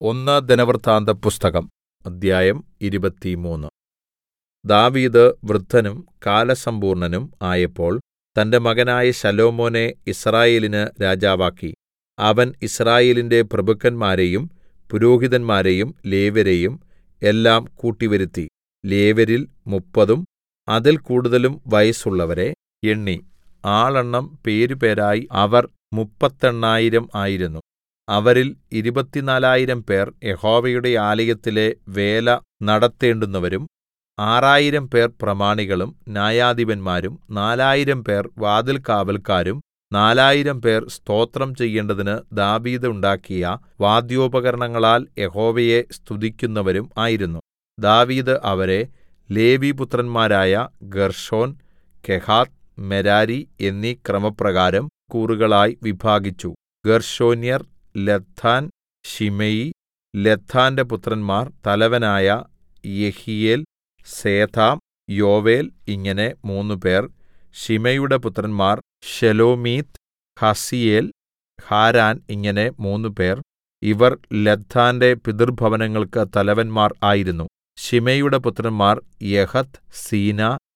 ഒന്ന് ദിനവൃത്താന്തപുസ്തകം അധ്യായം ഇരുപത്തിമൂന്ന് ദാവീദ് വൃദ്ധനും കാലസമ്പൂർണ്ണനും ആയപ്പോൾ തന്റെ മകനായ ശലോമോനെ യിസ്രായേലിന് രാജാവാക്കി അവൻ യിസ്രായേലിന്റെ പ്രഭുക്കന്മാരെയും പുരോഹിതന്മാരെയും ലേവ്യരെയും എല്ലാം കൂട്ടിവരുത്തി ലേവ്യരിൽ മുപ്പതും അതിൽ കൂടുതലും വയസ്സുള്ളവരെ എണ്ണി ആളെണ്ണം പേരുപേരായി അവർ മുപ്പത്തെണ്ണായിരം ആയിരുന്നു അവരിൽ ഇരുപത്തിനാലായിരം പേർ യഹോവയുടെ ആലയത്തിലെ വേല നടത്തേണ്ടുന്നവരും ആറായിരം പേർ പ്രമാണികളും ന്യായാധിപന്മാരും നാലായിരം പേർ വാതിൽകാവല്ക്കാരും നാലായിരം പേർ സ്തോത്രം ചെയ്യേണ്ടതിന് ദാവീദ് ഉണ്ടാക്കിയ വാദ്യോപകരണങ്ങളാൽ യഹോവയെ സ്തുതിക്കുന്നവരും ആയിരുന്നു ദാവീദ് അവരെ ലേവിപുത്രന്മാരായ ഗേർശോൻ കെഹാത്ത് മെരാരി എന്നീ ക്രമപ്രകാരം കൂറുകളായി വിഭാഗിച്ചു ഗേർശോന്യർ ലദ്ദാൻ ശിമെയി ലദ്ദാന്റെ പുത്രന്മാർ തലവനായ യെഹീയേൽ സേഥാം യോവേൽ ഇങ്ങനെ മൂന്നുപേർ ശിമെയിയുടെ പുത്രന്മാർ ശെലോമീത്ത് ഹസീയേൽ ഹാരാൻ ഇങ്ങനെ മൂന്നുപേർ ഇവർ ലദ്ദാന്റെ പിതൃഭവനങ്ങൾക്ക് തലവന്മാർ ആയിരുന്നു ശിമെയിയുടെ പുത്രന്മാർ യഹത്ത് സീന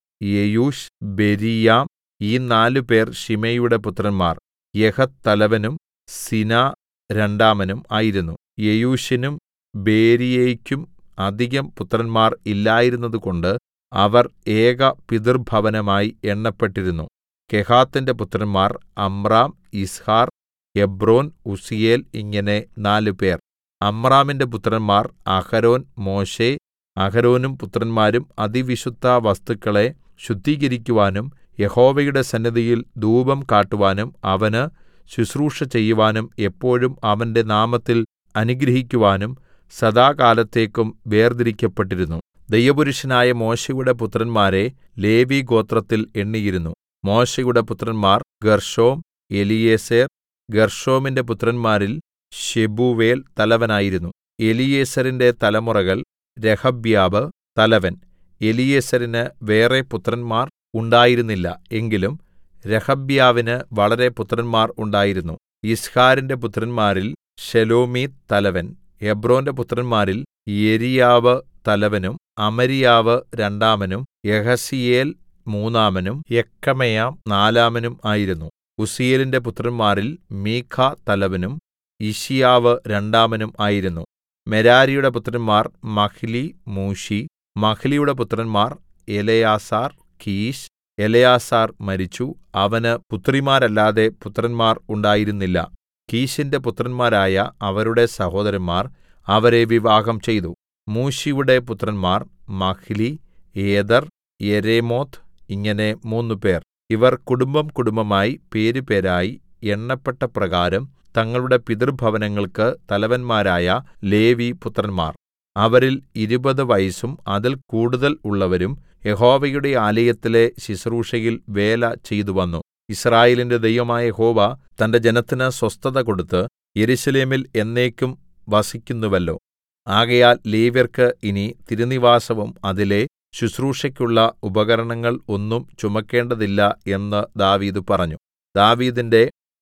യെയൂശ് ബെരീയാം ഈ നാലുപേർ ശിമെയിയുടെ പുത്രന്മാർ യഹത്ത് തലവനും സീന രണ്ടാമനും ആയിരുന്നു യെയൂശിനും ബെരീയയ്ക്കും അധികം പുത്രന്മാർ ഇല്ലായിരുന്നതുകൊണ്ട് അവർ ഏക പിതൃഭവനമായി എണ്ണപ്പെട്ടിരുന്നു കെഹാത്തിന്റെ പുത്രന്മാർ അമ്രാം യിസ്ഹാർ ഹെബ്രോൻ ഉസ്സീയേൽ ഇങ്ങനെ നാലുപേർ അമ്രാമിന്റെ പുത്രന്മാർ അഹരോൻ മോശെ അഹരോനും പുത്രന്മാരും അതിവിശുദ്ധ വസ്തുക്കളെ ശുദ്ധീകരിക്കുവാനും യഹോവയുടെ സന്നിധിയിൽ ധൂപം കാട്ടുവാനും അവന് ശുശ്രൂഷ ചെയ്യുവാനും എപ്പോഴും അവന്റെ നാമത്തിൽ അനുഗ്രഹിക്കുവാനും സദാകാലത്തേക്കും വേർതിരിക്കപ്പെട്ടിരുന്നു ദൈവപുരുഷനായ മോശെയുടെ പുത്രന്മാരെ ലേവി ഗോത്രത്തിൽ എണ്ണിയിരുന്നു മോശെയുടെ പുത്രന്മാർ ഗർശോം എലീയേസെർ ഗർശോമിന്റെ പുത്രന്മാരിൽ ശെബൂവേൽ തലവനായിരുന്നു എലീയേസരിന്റെ തലമുറകൾ രഹബ്യാവ് തലവൻ എലീയേസരിന് വേറെ പുത്രന്മാർ ഉണ്ടായിരുന്നില്ല എങ്കിലും രഹബ്യാവിന് വളരെ പുത്രന്മാർ ഉണ്ടായിരുന്നു യിസ്ഹാരിന്റെ പുത്രന്മാരിൽ ശെലോമീത്ത് തലവൻ ഹെബ്രോന്റെ പുത്രന്മാരിൽ യെരീയാവ് തലവനും അമര്യാവ് രണ്ടാമനും യഹസീയേൽ മൂന്നാമനും യെക്കമെയാം നാലാമനും ആയിരുന്നു ഉസ്സീയേലിന്റെ പുത്രന്മാരിൽ മീഖ തലവനും യിശ്യാവ് രണ്ടാമനും ആയിരുന്നു മെരാരിയുടെ പുത്രന്മാർ മഹ്ലി മൂശി മഹ്ലിയുടെ പുത്രന്മാർ എലെയാസാർ കീശ് എലെയാസാർ മരിച്ചു അവന് പുത്രിമാരല്ലാതെ പുത്രന്മാർ ഉണ്ടായിരുന്നില്ല കീശിന്റെ പുത്രന്മാരായ അവരുടെ സഹോദരന്മാർ അവരെ വിവാഹം ചെയ്തു മൂശിയുടെ പുത്രന്മാർ മഹ്ലി ഏദർ യെരേമോത്ത് ഇങ്ങനെ മൂന്നുപേർ ഇവർ കുടുംബം കുടുംബമായി പേരുപേരായി എണ്ണപ്പെട്ട പ്രകാരം തങ്ങളുടെ പിതൃഭവനങ്ങൾക്ക് തലവന്മാരായ ലേവി പുത്രന്മാർ അവരിൽ ഇരുപത് വയസ്സും അതിൽ കൂടുതൽ ഉള്ളവരും യഹോവയുടെ ആലയത്തിലെ ശുശ്രൂഷയിൽ വേല ചെയ്തുവന്നു യിസ്രായേലിന്റെ ദൈവമായ യഹോവ തന്റെ ജനത്തിന് സ്വസ്ഥത കൊടുത്ത് യെരൂശലേമിൽ എന്നേക്കും വസിക്കുന്നുവല്ലോ ആകയാൽ ലേവ്യർക്ക് ഇനി തിരുനിവാസവും അതിലെ ശുശ്രൂഷയ്ക്കുള്ള ഉപകരണങ്ങൾ ഒന്നും ചുമക്കേണ്ടതില്ല എന്ന് ദാവീദ് പറഞ്ഞു ദാവീദിന്റെ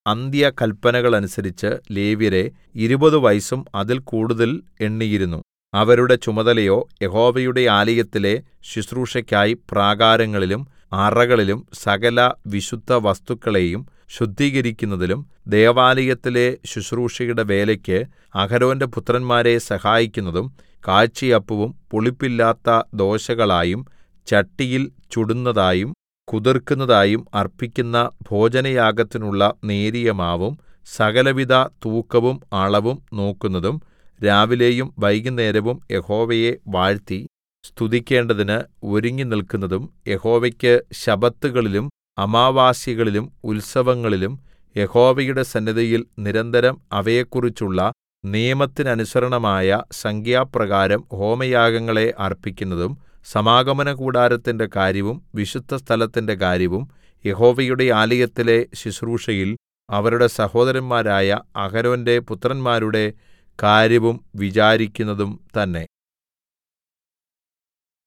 അന്ത്യകല്പനകളനുസരിച്ച് ലേവ്യരെ ഇരുപത് വയസ്സും അതിൽ കൂടുതൽ എണ്ണിയിരുന്നു അവരുടെ ചുമതലയോ യഹോവയുടെ ആലയത്തിലെ ശുശ്രൂഷയ്ക്കായി പ്രാകാരങ്ങളിലും അറകളിലും സകല വിശുദ്ധ വസ്തുക്കളെയും ശുദ്ധീകരിക്കുന്നതിലും ദേവാലയത്തിലെ ശുശ്രൂഷയുടെ വേലയ്ക്ക് അഹരോന്റെ പുത്രന്മാരെ സഹായിക്കുന്നതും കാഴ്ചയപ്പവും പുളിപ്പില്ലാത്ത ദോശകളായും ചട്ടിയിൽ ചുടുന്നതായും കുതിർക്കുന്നതായും അർപ്പിക്കുന്ന ഭോജനയാഗത്തിനുള്ള നേരിയ മാവും സകലവിധ തൂക്കവും അളവും നോക്കുന്നതും രാവിലെയും വൈകുന്നേരവും യഹോവയെ വാഴ്ത്തി സ്തുതിക്കേണ്ടതിന് ഒരുങ്ങിനിൽക്കുന്നതും യഹോവയ്ക്ക് ശബ്ബത്തുകളിലും അമാവാസ്യകളിലും ഉത്സവങ്ങളിലും യഹോവയുടെ സന്നിധിയിൽ നിരന്തരം അവയെക്കുറിച്ചുള്ള നിയമത്തിനനുസരണമായ സംഖ്യാപ്രകാരം ഹോമയാഗങ്ങളെ അർപ്പിക്കുന്നതും സമാഗമനകൂടാരത്തിന്റെ കാര്യവും വിശുദ്ധസ്ഥലത്തിന്റെ കാര്യവും യഹോവയുടെ ആലയത്തിലെ ശുശ്രൂഷയിൽ അവരുടെ സഹോദരന്മാരായ അഹരോന്റെ പുത്രന്മാരുടെ കാര്യവും വിചാരിക്കുന്നതും തന്നെ